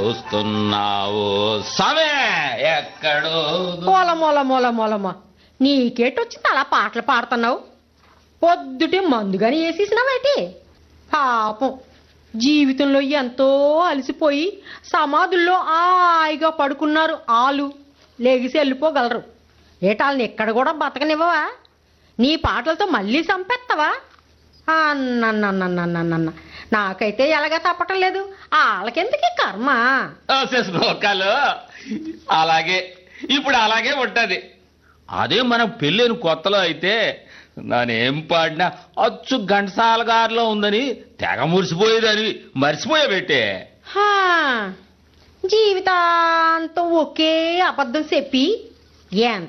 చూస్తున్నావు సమే ఎక్కడో మూల మూల మూల మూలమ్మ నీకేటొచ్చింది అలా పాటలు పాడుతున్నావు పొద్దుటే మందుగాని వేసేసినావేటి పాపం జీవితంలో ఎంతో అలసిపోయి సమాధుల్లో హాయిగా పడుకున్నారు ఆలు లెగిసి వెళ్ళిపోగలరు ఏటాళ్ళని ఎక్కడ కూడా బతకనివ్వవా నీ పాటలతో మళ్ళీ చంపేస్తావా అన్నన్నన్నన్నన్నన్న నాకైతే ఎలాగా తప్పటం లేదు వాళ్ళకెందుకు ఈ కర్మ నోకాలు అలాగే ఇప్పుడు అలాగే ఉంటది అదే మనం పెళ్ళైన కొత్తలో అయితే నేనేం పాడినా అచ్చు ఘంటసాల గారిలో ఉందని తెగ మురిసిపోయేదని మర్చిపోయా పెట్టే హా, జీవితాంతం ఒకే అబద్ధం చెప్పి ఎంత